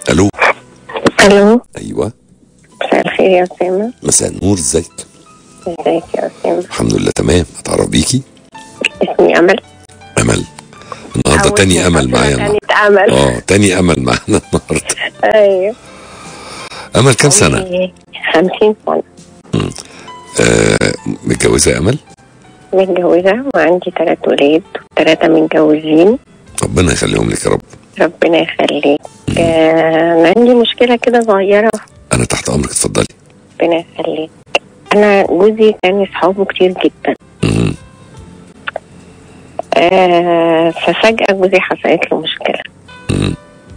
الو الو ايوه مساء الخير يا اسامه مساء النور ازيك ازيك يا اسامه الحمد لله تمام اتعرف بيكي اسمي امل امل النهارده أول تاني امل محاضرة معايا كانت امل اه تاني امل معانا النهارده ايوه امل كام سنه 50 سنه آه متجوزه يا امل متجوزه وعندي ثلاث ولاد ثلاثه متجوزين ربنا يخليهم لك يا رب ربنا يخليك كان عندي مشكله كده صغيره انا تحت امرك اتفضلي ربنا يخليك انا جوزي كان اصحابه كتير جدا مم. آه ففجاه جوزي حصلت له مشكله مم.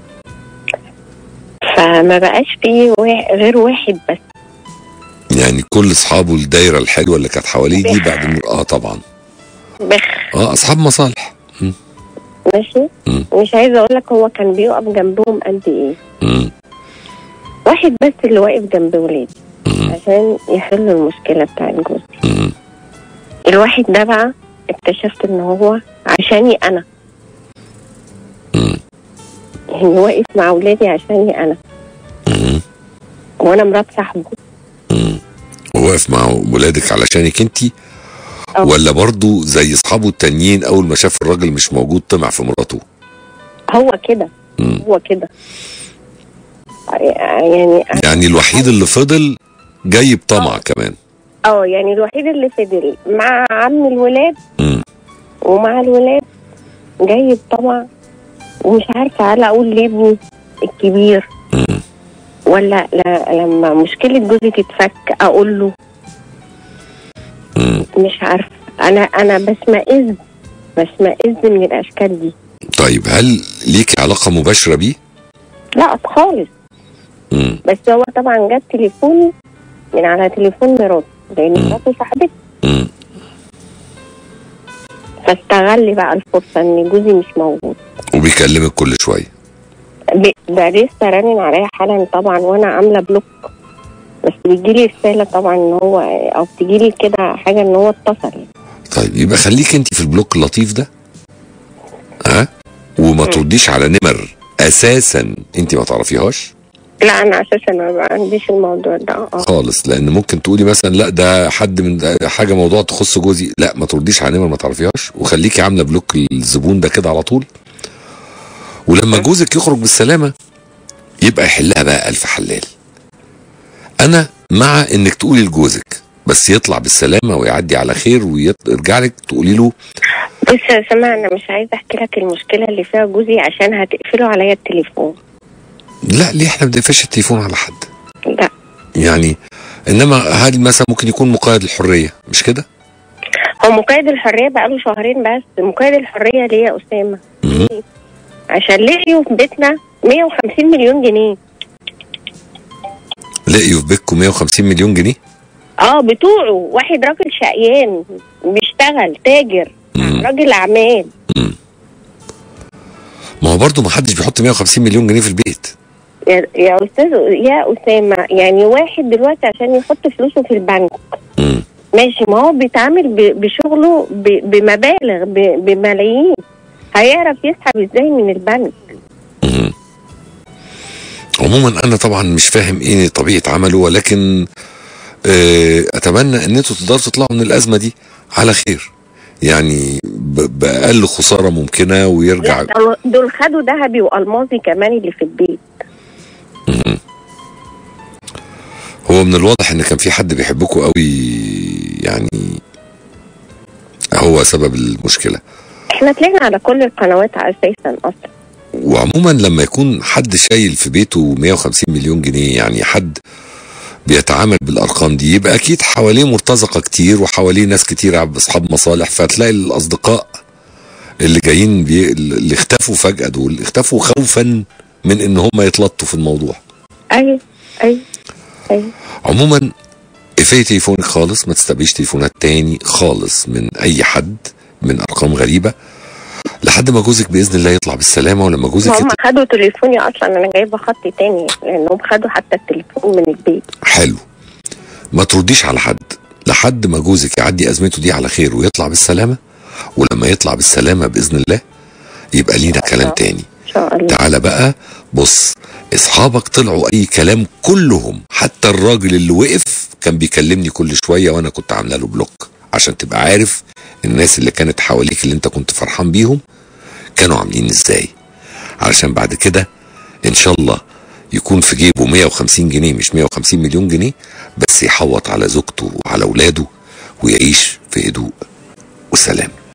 فما بقاش فيه وا- غير واحد بس يعني كل اصحابه الدايره الحلوه اللي كانت حواليه دي بعد المر... اه طبعا بخ اه اصحاب مصالح مم. ماشي مم. مش عايزه اقول لك هو كان بيقف جنبهم قد ايه مم. واحد بس اللي واقف جنب ولادي مم. عشان يحلوا المشكله بتاعت جوزي مم. الواحد ده بقى اكتشفت ان هو عشاني انا مم. يعني واقف مع ولادي عشاني انا مم. وانا مرات صاحبه مم. وواقف مع ولادك علشانك انت أه. ولا برضو زي اصحابه التانيين اول ما شاف الراجل مش موجود طمع في مراته هو كده مم. هو كده يعني يعني الوحيد اللي فضل جاي بطمع كمان اه يعني الوحيد اللي فضل مع عم الولاد مم. ومع الولاد جاي بطمع ومش عارفه هل اقول لابني الكبير مم. ولا لا لما مشكله جوزي تتفك اقول له مم. مش عارفه انا انا بسمئز بسمئز من الاشكال دي طيب هل ليك علاقه مباشره بيه؟ لا خالص مم. بس هو طبعا جاب تليفوني من على تليفون مراته لان مم. مراته صاحبتي مم. فاستغل بقى الفرصه ان جوزي مش موجود وبيكلمك كل شويه ب- ده لسه رنن عليا حالا طبعا وانا عامله بلوك بس بيجيلي رساله طبعا ان هو او بتجيلي كده حاجه ان هو اتصل طيب يبقى خليك انت في البلوك اللطيف ده ها وما ترديش على نمر اساسا انت ما تعرفيهاش لا انا اساسا ما عنديش الموضوع ده اه خالص لان ممكن تقولي مثلا لا ده حد من ده حاجه موضوع تخص جوزي لا ما ترديش على نمر ما تعرفيهاش وخليكي عامله بلوك الزبون ده كده على طول ولما جوزك يخرج بالسلامه يبقى يحلها بقى الف حلال انا مع انك تقولي لجوزك بس يطلع بالسلامه ويعدي على خير ويرجع لك تقولي له بص يا سما انا مش عايزه احكي لك المشكله اللي فيها جوزي عشان هتقفلوا عليا التليفون لا ليه احنا ما بنقفلش التليفون على حد لا يعني انما هل مثلا ممكن يكون مقيد الحريه مش كده؟ هو مقيد الحريه بقاله شهرين بس مقيد الحريه ليه يا اسامه مم. عشان لقيوا في بيتنا 150 مليون جنيه لقيوا في بيتكم 150 مليون جنيه؟ اه بتوعه واحد راجل شقيان بيشتغل تاجر مم. راجل اعمال ما هو برضه ما حدش بيحط 150 مليون جنيه في البيت يا يا استاذ يا اسامه يعني واحد دلوقتي عشان يحط فلوسه في البنك مم. ماشي ما هو بيتعامل ب- بشغله ب- بمبالغ ب- بملايين هيعرف يسحب ازاي من البنك مم. عموما انا طبعا مش فاهم ايه طبيعه عمله ولكن آه، اتمنى ان انتوا تقدروا تطلعوا من الازمه دي على خير يعني ب- باقل خساره ممكنه ويرجع لا، دول- دول خدوا ذهبي والماظي كمان اللي في البيت مم. هو من الواضح ان كان في حد بيحبكوا قوي يعني هو سبب المشكله احنا طلعنا على كل القنوات اساسا اصلا وعموما لما يكون حد شايل في بيته 150 مليون جنيه يعني حد بيتعامل بالارقام دي يبقى اكيد حواليه مرتزقه كتير وحواليه ناس كتير اصحاب مصالح فتلاقي الاصدقاء اللي جايين بي... اللي اختفوا فجاه دول اختفوا خوفا من ان هم يتلطوا في الموضوع ايوه ايوه ايوه عموما اقفلي تليفونك خالص ما تستقبليش تليفونات تاني خالص من اي حد من ارقام غريبه لحد ما جوزك باذن الله يطلع بالسلامه ولما جوزك هم يطلع خدوا تليفوني اصلا انا جايبه خط تاني لانهم خدوا حتى التليفون من البيت حلو ما ترديش على حد لحد ما جوزك يعدي ازمته دي على خير ويطلع بالسلامه ولما يطلع بالسلامه باذن الله يبقى لينا كلام الله. تاني ان شاء الله تعالى بقى بص اصحابك طلعوا اي كلام كلهم حتى الراجل اللي وقف كان بيكلمني كل شويه وانا كنت عامله له بلوك عشان تبقى عارف الناس اللي كانت حواليك اللي انت كنت فرحان بيهم كانوا عاملين ازاي علشان بعد كده ان شاء الله يكون في جيبه 150 جنيه مش 150 مليون جنيه بس يحوط على زوجته وعلى اولاده ويعيش في هدوء وسلام